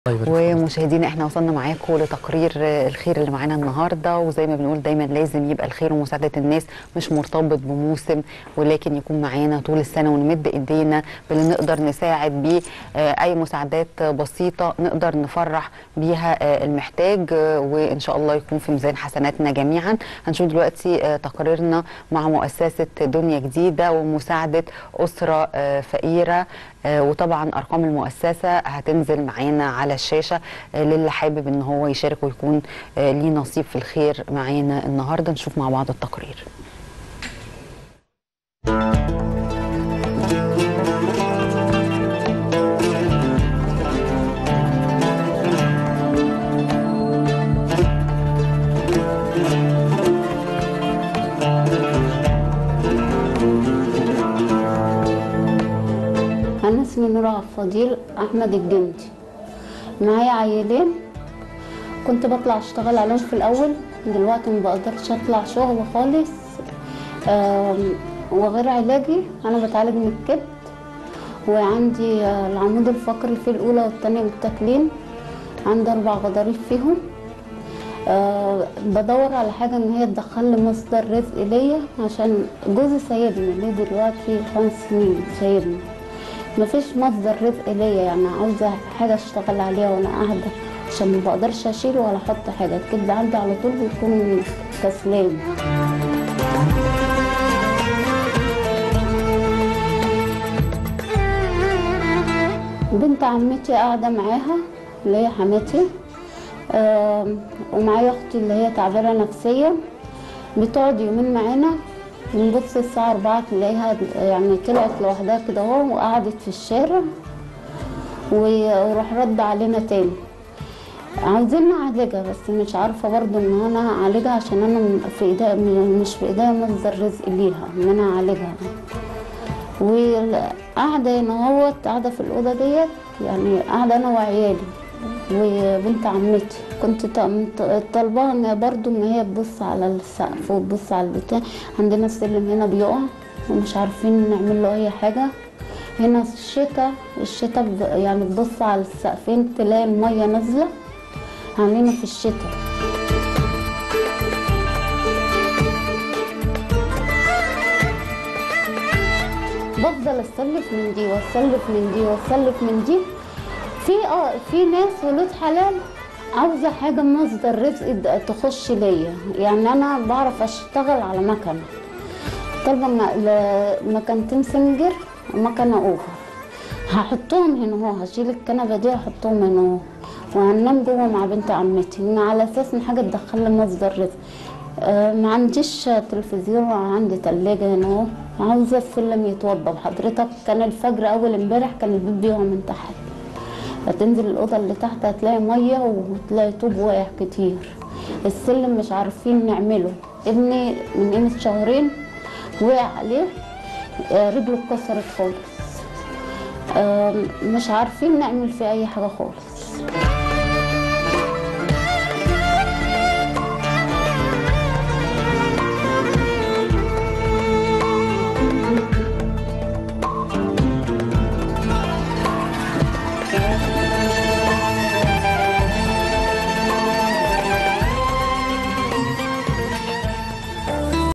ومشاهدينا احنا وصلنا معاكم لتقرير الخير اللي معانا النهارده وزي ما بنقول دايما لازم يبقى الخير ومساعده الناس مش مرتبط بموسم ولكن يكون معانا طول السنه ونمد ايدينا باللي نقدر نساعد بيه اي مساعدات بسيطه نقدر نفرح بيها المحتاج وان شاء الله يكون في ميزان حسناتنا جميعا هنشوف دلوقتي تقريرنا مع مؤسسه دنيا جديده ومساعده اسره فقيره وطبعا ارقام المؤسسه هتنزل معانا على الشاشه للي حابب ان هو يشارك ويكون ليه نصيب في الخير معانا النهارده نشوف مع بعض التقرير أنا اسمي نور عبد الفضيل أحمد الجندي معايا عيلين كنت بطلع أشتغل عليهم في الأول دلوقتي ما بقدرش أطلع شغل خالص آم، وغير علاجي أنا بتعالج من الكبد وعندي آه، العمود الفقري في الأولى والتانية متاكلين عندي أربع غضاريف فيهم أه بدور على حاجة إن هي تدخل لي مصدر رزق ليا عشان جوزي سايبني ليه دلوقتي خمس سنين سايبني مفيش مصدر رزق ليا يعني عاوزة حاجة اشتغل عليها وانا قاعدة عشان ما بقدرش اشيل ولا احط حاجة الكبد عندي على طول بيكون كسلان بنت عمتي قاعدة معاها اللي هي حماتي آم، ومعايا اختي اللي هي تعبانة نفسيا بتقعد يومين معانا بنبص الساعة أربعة تلاقيها يعني طلعت لوحدها كده اهو وقعدت في الشارع و- وراح رد علينا تاني عاوزين نعالجها بس مش عارفة برضو ان انا اعالجها عشان انا م- في ايديا م- مش في ايديا مصدر رزق ليها ان انا اعالجها وقاعدة هنا اهوت قاعدة في الأوضة ديت يعني قاعدة أنا وعيالي وبنت عمتي كنت ط- طالباها ان برضو ان هي تبص على السقف وتبص على البتاع عندنا السلم هنا بيقع ومش عارفين نعمل له اي حاجة هنا الشتاء الشتاء ب- يعني تبص على السقفين تلاقي المية نازلة علينا في الشتاء بفضل اسلف من دي واسلف من دي واسلف من دي في اه في ناس ولاد حلال عاوزه حاجه مصدر رزق د- تخش ليا يعني انا بعرف اشتغل على مكنه طالبه م- ل- مكنتين سنجر ومكنه اوفر هحطهم هنا اهو هشيل الكنبه دي واحطهم هنا اهو وهننام جوه مع بنت عمتي من على اساس ان حاجه تدخل لي مصدر رزق آه، ما عنديش تلفزيون وعندي تلاجة هنا اهو عاوزة السلم يتوضب حضرتك كان الفجر أول امبارح كان البيت بيقع من تحت هتنزل الأوضة اللي تحت هتلاقي مية وتلاقي طوب واقع كتير السلم مش عارفين نعمله ابني من قيمة شهرين وقع عليه آه، رجله اتكسرت خالص آم، مش عارفين نعمل فيه أي حاجة خالص